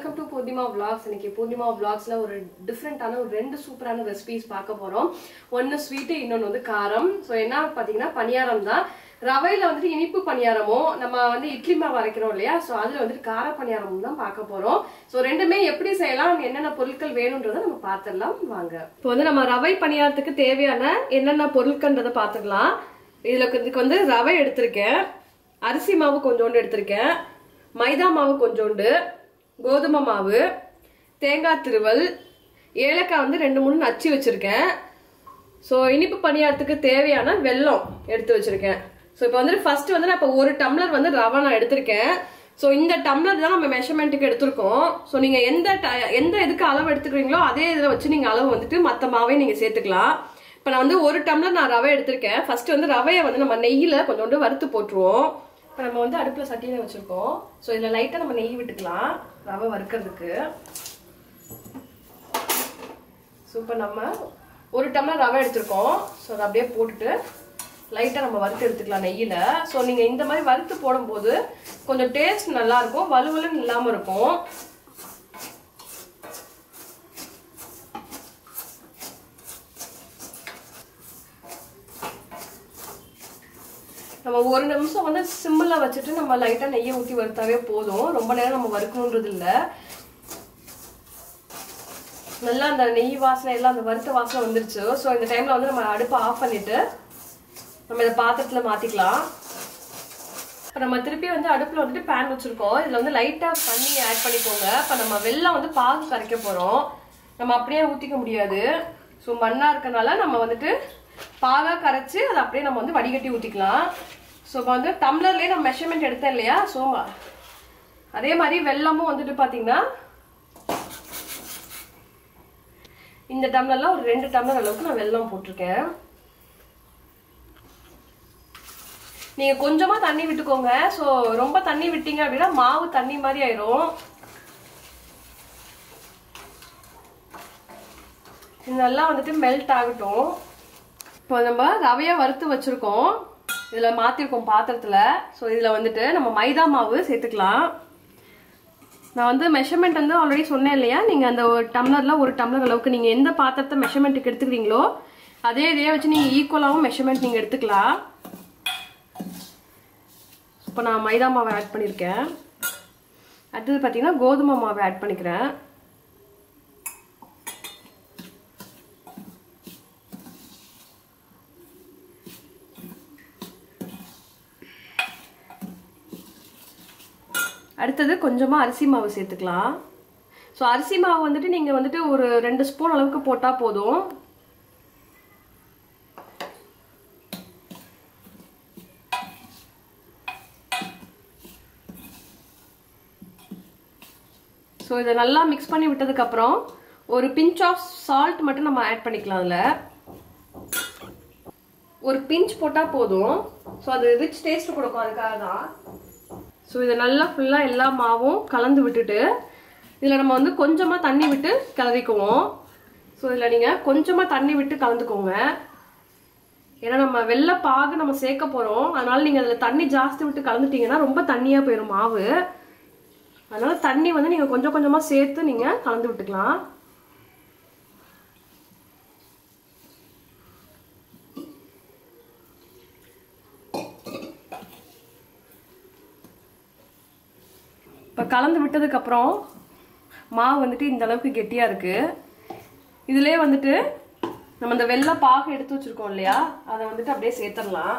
welcome to Purnima vlogs இன்னைக்கு பூர்ணிமா vlogsல ஒரு டிஃப்ரெண்டான ஒரு ரெண்டு சூப்பரான ரெசிபிஸ் பார்க்க போறோம் ஒன்னு ஸ்வீட்டு இன்னொன்னு வந்து காரம் ஸோ என்ன பார்த்தீங்கன்னா பணியாரம் தான் ரவையில வந்துட்டு இனிப்பு பணியாரமும் நம்ம வந்து இட்லி மாவு அரைக்கிறோம் இல்லையா ஸோ அதுல வந்துட்டு கார பணியாரமும் தான் பார்க்க போறோம் ஸோ ரெண்டுமே எப்படி செய்யலாம் என்னென்ன பொருட்கள் வேணுன்றதை நம்ம பார்த்துடலாம் வாங்க இப்போ வந்து நம்ம ரவை பணியாரத்துக்கு தேவையான என்னென்ன பொருட்கள்ன்றதை பார்த்துக்கலாம் இதுல இதுக்கு வந்து ரவை எடுத்திருக்கேன் அரிசி மாவு கொஞ்சோண்டு எடுத்திருக்கேன் மைதா மாவு கொஞ்சோண்டு கோதுமை மாவு தேங்காய் திருவல் ஏலக்காய் வந்து ரெண்டு மூணு நச்சு வச்சிருக்கேன் ஸோ இனிப்பு பணியாரத்துக்கு தேவையான வெல்லம் எடுத்து வச்சிருக்கேன் ஸோ இப்போ வந்துட்டு ஃபர்ஸ்ட் வந்து நான் இப்போ ஒரு டம்ளர் வந்து ரவை நான் எடுத்திருக்கேன் ஸோ இந்த டம்ளர் தான் நம்ம மெஷர்மெண்ட்டுக்கு எடுத்திருக்கோம் ஸோ நீங்கள் எந்த ட- எந்த இதுக்கு அளவு எடுத்துக்கிறீங்களோ அதே இதில் வச்சு நீங்கள் அளவு வந்துட்டு மற்ற மாவையும் நீங்கள் சேர்த்துக்கலாம் இப்போ நான் வந்து ஒரு டம்ளர் நான் ரவை எடுத்திருக்கேன் ஃபர்ஸ்ட் வந்து ரவையை வந்து நம்ம நெய்யில் கொஞ்சோண்டு வறுத்து போட்டுருவோம் இப்போ நம்ம வந்து அடுப்பில் சட்டியில் வச்சுருக்கோம் ஸோ இதில் லைட்டாக நம்ம நெய் விட்டுக்கலாம் ரவை வறுக்கிறதுக்கு சூப்பர் நம்ம ஒரு டம்ளர் ரவை எடுத்திருக்கோம் ஸோ அதை அப்படியே போட்டுட்டு லைட்டாக நம்ம வறுத்து எடுத்துக்கலாம் நெய்யில் ஸோ நீங்கள் இந்த மாதிரி வறுத்து போடும்போது கொஞ்சம் டேஸ்ட் நல்லா இருக்கும் வலுவலுன்னு இல்லாமல் இருக்கும் நம்ம ஒரு நிமிஷம் வந்து சிம்மில் வச்சுட்டு நம்ம லைட்டாக நெய்யை ஊற்றி வறுத்தாவே போதும் ரொம்ப நேரம் நம்ம வறுக்கணுன்றது இல்லை நல்லா அந்த நெய் வாசனை எல்லாம் அந்த வறுத்த வாசனை வந்துருச்சு ஸோ இந்த டைம்ல வந்து நம்ம அடுப்பை ஆஃப் பண்ணிட்டு நம்ம இதை பாத்திரத்துல மாத்திக்கலாம் இப்போ நம்ம திருப்பி வந்து அடுப்பில் வந்துட்டு பேன் வச்சிருக்கோம் இதில் வந்து லைட்டாக தண்ணி ஆட் பண்ணிக்கோங்க இப்போ நம்ம வெல்லம் வந்து பாகு கரைக்க போகிறோம் நம்ம அப்படியே ஊற்றிக்க முடியாது ஸோ மண்ணாக இருக்கனால நம்ம வந்துட்டு பாகாக கரைச்சி அதை அப்படியே நம்ம வந்து வடிகட்டி ஊற்றிக்கலாம் ஸோ இப்போ வந்து டம்ளர்லேயே நம்ம மெஷர்மெண்ட் எடுத்தேன் இல்லையா ஸோ அதே மாதிரி வெல்லமும் வந்துட்டு பார்த்தீங்கன்னா இந்த டம்ளர்ல ஒரு ரெண்டு டம்ளர் அளவுக்கு நான் வெல்லம் போட்டிருக்கேன் நீங்க கொஞ்சமா தண்ணி விட்டுக்கோங்க ஸோ ரொம்ப தண்ணி விட்டீங்க அப்படின்னா மாவு தண்ணி மாதிரி ஆயிரும் இது நல்லா வந்துட்டு மெல்ட் ஆகட்டும் இப்போ நம்ம ரவையை வறுத்து வச்சிருக்கோம் இதுல மாத்திருக்கோம் பாத்திரத்துல ஸோ இதுல வந்துட்டு நம்ம மைதா மாவு சேர்த்துக்கலாம் நான் வந்து மெஷர்மெண்ட் வந்து ஆல்ரெடி சொன்னேன் இல்லையா நீங்கள் அந்த ஒரு டம்ளரில் ஒரு டம்ளர் அளவுக்கு நீங்கள் எந்த பாத்திரத்தை மெஷர்மெண்ட்டுக்கு எடுத்துக்கிறீங்களோ அதே இதே வச்சு நீங்கள் ஈக்குவலாகவும் மெஷர்மெண்ட் நீங்கள் எடுத்துக்கலாம் இப்போ நான் மைதா மாவை ஆட் பண்ணியிருக்கேன் அடுத்தது பார்த்தீங்கன்னா கோதுமை மாவை ஆட் பண்ணிக்கிறேன் அடுத்தது கொஞ்சமாக அரிசி மாவு சேர்த்துக்கலாம் ஸோ அரிசி மாவு வந்துட்டு நீங்கள் வந்துட்டு ஒரு ரெண்டு ஸ்பூன் அளவுக்கு போட்டால் போதும் ஸோ இதை நல்லா மிக்ஸ் பண்ணி விட்டதுக்கப்புறம் ஒரு பிஞ்ச் ஆஃப் சால்ட் மட்டும் நம்ம ஆட் பண்ணிக்கலாம் அதில் ஒரு பிஞ்ச் போட்டால் போதும் ஸோ அது ரிச் டேஸ்ட் கொடுக்கும் அதுக்காக தான் ஸோ இதை நல்லா ஃபுல்லாக எல்லா மாவும் கலந்து விட்டுட்டு இதில் நம்ம வந்து கொஞ்சமாக தண்ணி விட்டு கிளறிக்குவோம் ஸோ இதில் நீங்கள் கொஞ்சமாக தண்ணி விட்டு கலந்துக்கோங்க ஏன்னா நம்ம வெள்ளை பாகு நம்ம சேர்க்க போகிறோம் அதனால நீங்கள் அதில் தண்ணி ஜாஸ்தி விட்டு கலந்துட்டீங்கன்னா ரொம்ப தண்ணியாக போயிடும் மாவு அதனால தண்ணி வந்து நீங்கள் கொஞ்சம் கொஞ்சமாக சேர்த்து நீங்கள் கலந்து விட்டுக்கலாம் இப்போ கலந்து விட்டதுக்கப்புறம் மாவு வந்துட்டு இந்த அளவுக்கு கெட்டியாக இருக்குது இதிலே வந்துட்டு நம்ம இந்த வெள்ளை பாகு எடுத்து வச்சிருக்கோம் இல்லையா அதை வந்துட்டு அப்படியே சேர்த்துடலாம்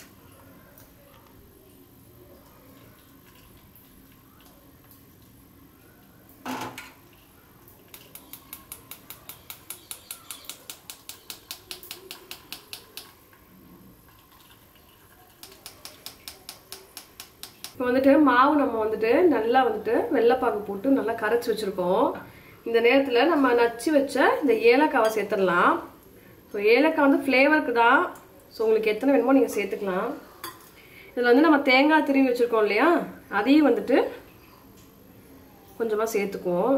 இப்போ வந்துட்டு மாவு நம்ம வந்துட்டு நல்லா வந்துட்டு வெள்ளைப்பாகு போட்டு நல்லா கரைச்சி வச்சிருக்கோம் இந்த நேரத்தில் நம்ம நச்சு வச்ச இந்த ஏலக்காவை சேர்த்துடலாம் ஸோ ஏலக்காய் வந்து ஃப்ளேவருக்கு தான் ஸோ உங்களுக்கு எத்தனை வேணுமோ நீங்கள் சேர்த்துக்கலாம் இதில் வந்து நம்ம தேங்காய் திருவி வச்சுருக்கோம் இல்லையா அதையும் வந்துட்டு கொஞ்சமாக சேர்த்துக்குவோம்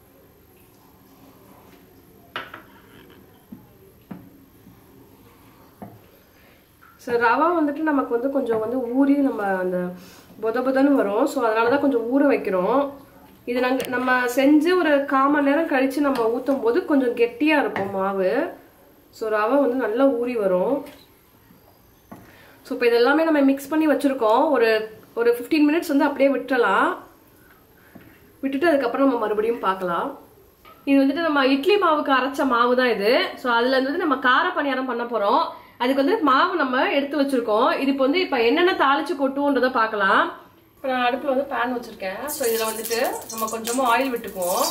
ஸோ ரவா வந்துட்டு நமக்கு வந்து கொஞ்சம் வந்து ஊறி நம்ம அந்த பொத பொதன்னு வரும் ஸோ அதனால தான் கொஞ்சம் ஊற வைக்கிறோம் இது நாங்க நம்ம செஞ்சு ஒரு கால் மணி நேரம் கழிச்சு நம்ம ஊற்றும் போது கொஞ்சம் கெட்டியா இருக்கும் மாவு ஸோ ரவை வந்து நல்லா ஊறி வரும் ஸோ இப்போ இதெல்லாமே நம்ம மிக்ஸ் பண்ணி வச்சிருக்கோம் ஒரு ஒரு ஃபிஃப்டீன் மினிட்ஸ் வந்து அப்படியே விட்டுறலாம் விட்டுட்டு அதுக்கப்புறம் நம்ம மறுபடியும் பார்க்கலாம் இது வந்துட்டு நம்ம இட்லி மாவுக்கு அரைச்ச மாவு தான் இது ஸோ அதுல இருந்து நம்ம கார பணியாரம் பண்ண போறோம் அதுக்கு வந்து மாவு நம்ம எடுத்து வச்சிருக்கோம் இது இப்போ வந்து இப்போ என்னென்ன தாளிச்சு கொட்டுவோன்றதை பார்க்கலாம் இப்போ நான் அடுப்பில் வந்து பேன் வச்சிருக்கேன் ஸோ இதில் வந்துட்டு நம்ம கொஞ்சமாக ஆயில் விட்டுக்குவோம்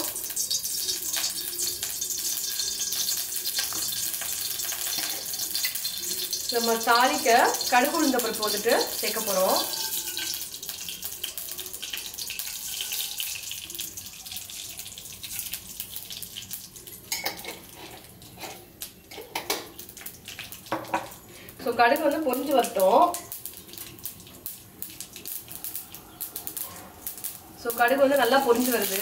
நம்ம தாளிக்க கடுகு உளுந்த பருப்பு வந்துட்டு சேர்க்க போகிறோம் ஸோ கடுகு வந்து பொரிஞ்சு வரட்டும் ஸோ கடுகு வந்து நல்லா பொரிஞ்சு வருது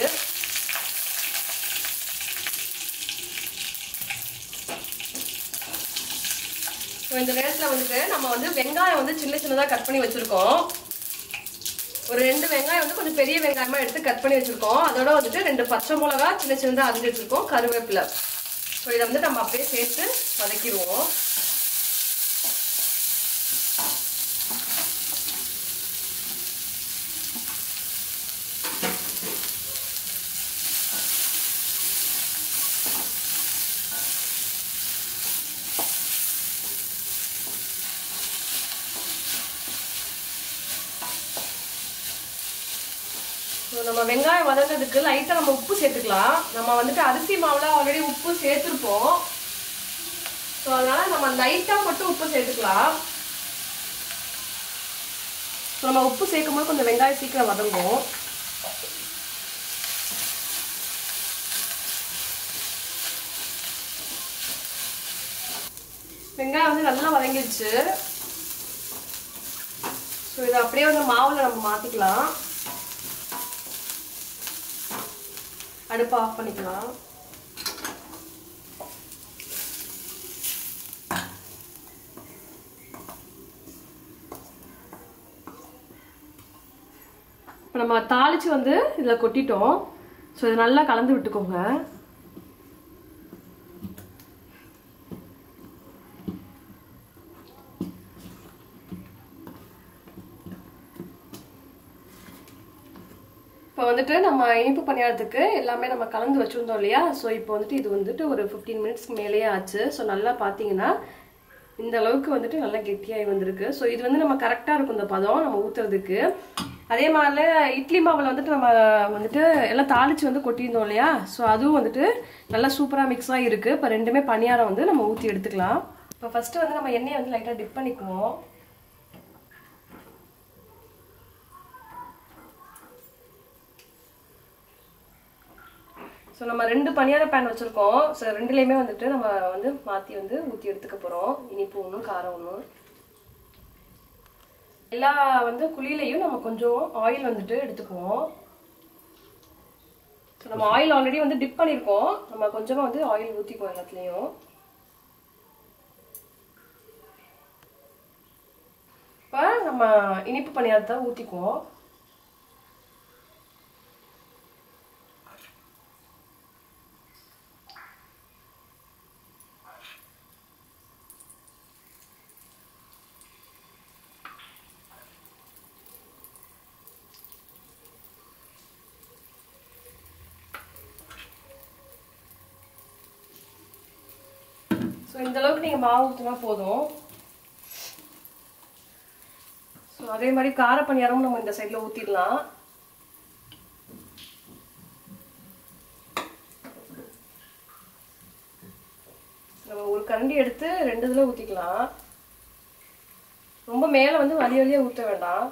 ஸோ இந்த நேரத்தில் வந்துட்டு நம்ம வந்து வெங்காயம் வந்து சின்ன சின்னதாக கட் பண்ணி வச்சுருக்கோம் ஒரு ரெண்டு வெங்காயம் வந்து கொஞ்சம் பெரிய வெங்காயமாக எடுத்து கட் பண்ணி வச்சுருக்கோம் அதோட வந்துட்டு ரெண்டு பச்சை மிளகா சின்ன சின்னதாக அரிஞ்சு வச்சுருக்கோம் கருவேப்பிலை ஸோ இதை வந்து நம்ம அப்படியே சேர்த்து வதக்கிடுவோம் ஸோ நம்ம வெங்காயம் வதங்கிறதுக்கு லைட்டாக நம்ம உப்பு சேர்த்துக்கலாம் நம்ம வந்துட்டு அரிசி மாவுல ஆல்ரெடி உப்பு சேர்த்துருப்போம் ஸோ அதனால நம்ம லைட்டாக மட்டும் உப்பு சேர்த்துக்கலாம் ஸோ நம்ம உப்பு சேர்க்கும் போது கொஞ்சம் வெங்காயம் சீக்கிரம் வதங்கும் வெங்காயம் வந்து நல்லா வதங்கிடுச்சு ஸோ இதை அப்படியே வந்து மாவுல நம்ம மாற்றிக்கலாம் அடுப்பு ஆஃப் பண்ணிக்கலாம் இப்போ நம்ம தாளிச்சு வந்து இதில் கொட்டிட்டோம் ஸோ இதை நல்லா கலந்து விட்டுக்கோங்க இப்போ வந்துட்டு நம்ம இனிப்பு பணியாரத்துக்கு எல்லாமே நம்ம கலந்து வச்சுருந்தோம் இல்லையா ஸோ இப்போ வந்துட்டு இது வந்துட்டு ஒரு ஃபிஃப்டீன் மினிட்ஸ்க்கு மேலேயே ஆச்சு ஸோ நல்லா பார்த்தீங்கன்னா இந்த அளவுக்கு வந்துட்டு நல்லா கெட்டியாகி வந்திருக்கு ஸோ இது வந்து நம்ம கரெக்டாக இருக்கும் இந்த பதம் நம்ம ஊற்றுறதுக்கு அதே மாதிரி இட்லி மாவில் வந்துட்டு நம்ம வந்துட்டு எல்லாம் தாளித்து வந்து கொட்டியிருந்தோம் இல்லையா ஸோ அதுவும் வந்துட்டு நல்லா சூப்பராக மிக்ஸ் ஆகி இருக்குது இப்போ ரெண்டுமே பணியாரம் வந்து நம்ம ஊற்றி எடுத்துக்கலாம் இப்போ ஃபஸ்ட்டு வந்து நம்ம எண்ணெயை வந்து லைட்டாக டிப் பண்ணிக்குவோம் ஸோ நம்ம ரெண்டு பணியார பேன் வச்சுருக்கோம் ஸோ ரெண்டுலேயுமே வந்துட்டு நம்ம வந்து மாற்றி வந்து ஊற்றி எடுத்துக்க போகிறோம் இனிப்பு ஒன்றும் காரம் ஒன்றும் எல்லா வந்து குழியிலையும் நம்ம கொஞ்சம் ஆயில் வந்துட்டு எடுத்துக்குவோம் ஸோ நம்ம ஆயில் ஆல்ரெடி வந்து டிப் பண்ணியிருக்கோம் நம்ம கொஞ்சமாக வந்து ஆயில் ஊற்றிக்குவோம் எல்லாத்துலேயும் இப்போ நம்ம இனிப்பு பணியாரத்தை ஊற்றிக்குவோம் ஸோ இந்த அளவுக்கு நீங்கள் மாவு ஊற்றினா போதும் ஸோ அதே மாதிரி கார பணியாரமும் நம்ம இந்த சைடில் ஊற்றிடலாம் நம்ம ஒரு கரண்டி எடுத்து ரெண்டு இதில் ஊற்றிக்கலாம் ரொம்ப மேலே வந்து வலி வலியாக ஊற்ற வேண்டாம்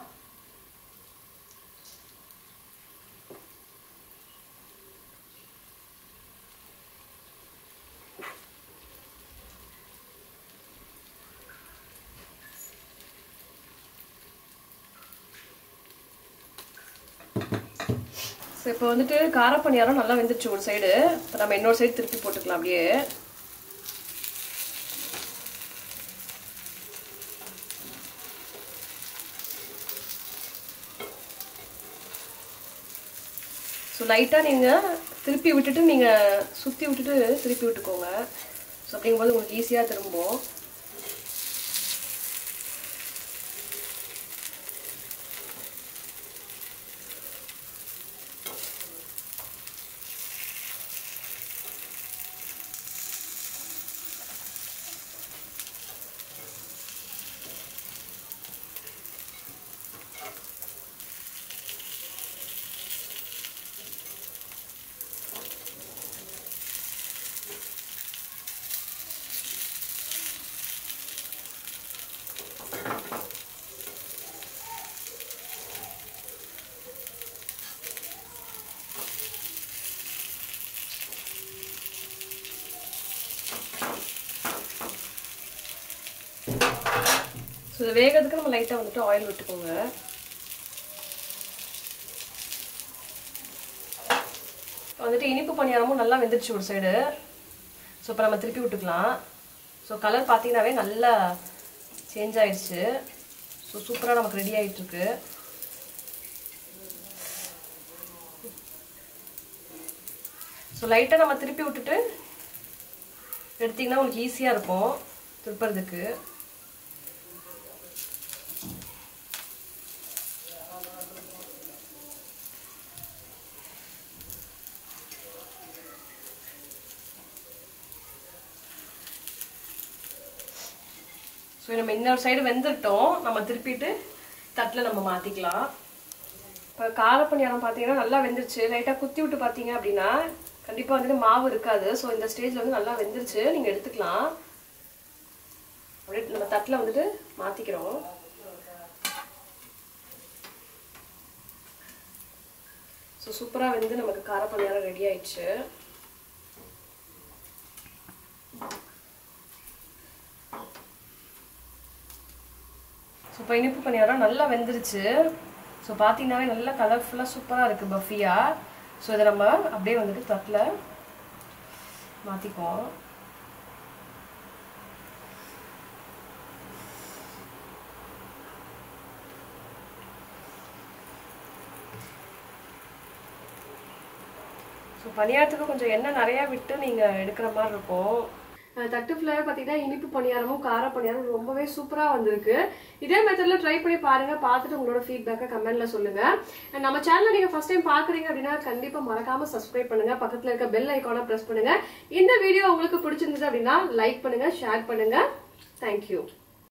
ஸோ இப்போ வந்துட்டு கார பணியாரம் நல்லா வெந்துருச்சு ஒரு சைடு இப்போ நம்ம இன்னொரு சைடு திருப்பி போட்டுக்கலாம் அப்படியே ஸோ ஸோ லைட்டாக நீங்கள் திருப்பி விட்டுட்டு நீங்கள் சுற்றி விட்டுட்டு திருப்பி விட்டுக்கோங்க ஸோ அப்படிங்கும்போது உங்களுக்கு ஈஸியாக திரும்பும் ஸோ இது வேகிறதுக்கு நம்ம லைட்டாக வந்துட்டு ஆயில் விட்டுக்கோங்க வந்துட்டு இனிப்பு பணியாரமும் நல்லா வெந்துருச்சு ஒரு சைடு ஸோ இப்போ நம்ம திருப்பி விட்டுக்கலாம் ஸோ கலர் பார்த்தீங்கன்னாவே நல்லா சேஞ்ச் ஆயிடுச்சு ஸோ சூப்பராக நமக்கு ரெடி ஆகிட்டு இருக்கு ஸோ லைட்டாக நம்ம திருப்பி விட்டுட்டு எடுத்திங்கன்னா உங்களுக்கு ஈஸியாக இருக்கும் திருப்புறதுக்கு ஸோ நம்ம இன்னொரு சைடு வெந்துட்டோம் நம்ம திருப்பிட்டு தட்டில் நம்ம மாற்றிக்கலாம் இப்போ காரப்பணியாரம் பார்த்தீங்கன்னா நல்லா வெந்துருச்சு லைட்டாக குத்தி விட்டு பார்த்தீங்க அப்படின்னா கண்டிப்பாக வந்துட்டு மாவு இருக்காது ஸோ இந்த ஸ்டேஜில் வந்து நல்லா வெந்துருச்சு நீங்கள் எடுத்துக்கலாம் அப்படியே நம்ம தட்டில் வந்துட்டு மாற்றிக்கிறோம் ஸோ சூப்பராக வந்து நமக்கு காரப்பணியாரம் ரெடி ஆயிடுச்சு ஸோ இப்போ இனிப்பு பணியாரம் நல்லா வெந்துருச்சு ஸோ பார்த்தீங்கன்னாவே நல்லா கலர்ஃபுல்லாக சூப்பராக இருக்குது பஃபியாக ஸோ இதை நம்ம அப்படியே வந்துட்டு தட்டில் மாற்றிக்குவோம் ஸோ பணியாரத்துக்கு கொஞ்சம் எண்ணெய் நிறையா விட்டு நீங்கள் எடுக்கிற மாதிரி இருக்கும் தட்டு ஃபுல்லாக பார்த்தீங்கன்னா இனிப்பு பணியாரமும் கார பணியாரம் ரொம்பவே சூப்பராக வந்திருக்கு இதே மெத்தடில் ட்ரை பண்ணி பாருங்க பார்த்துட்டு உங்களோட ஃபீட்பேக்கை கமெண்ட்ல சொல்லுங்க And நம்ம சேனலை நீங்கள் ஃபர்ஸ்ட் டைம் பார்க்குறீங்க அப்படின்னா கண்டிப்பாக மறக்காம சப்ஸ்கிரைப் பண்ணுங்க பக்கத்தில் இருக்க பெல் ஐக்கானை ப்ரெஸ் பண்ணுங்க இந்த வீடியோ உங்களுக்கு பிடிச்சிருந்தது அப்படின்னா லைக் பண்ணுங்க ஷேர் பண்ணுங்க தேங்க்யூ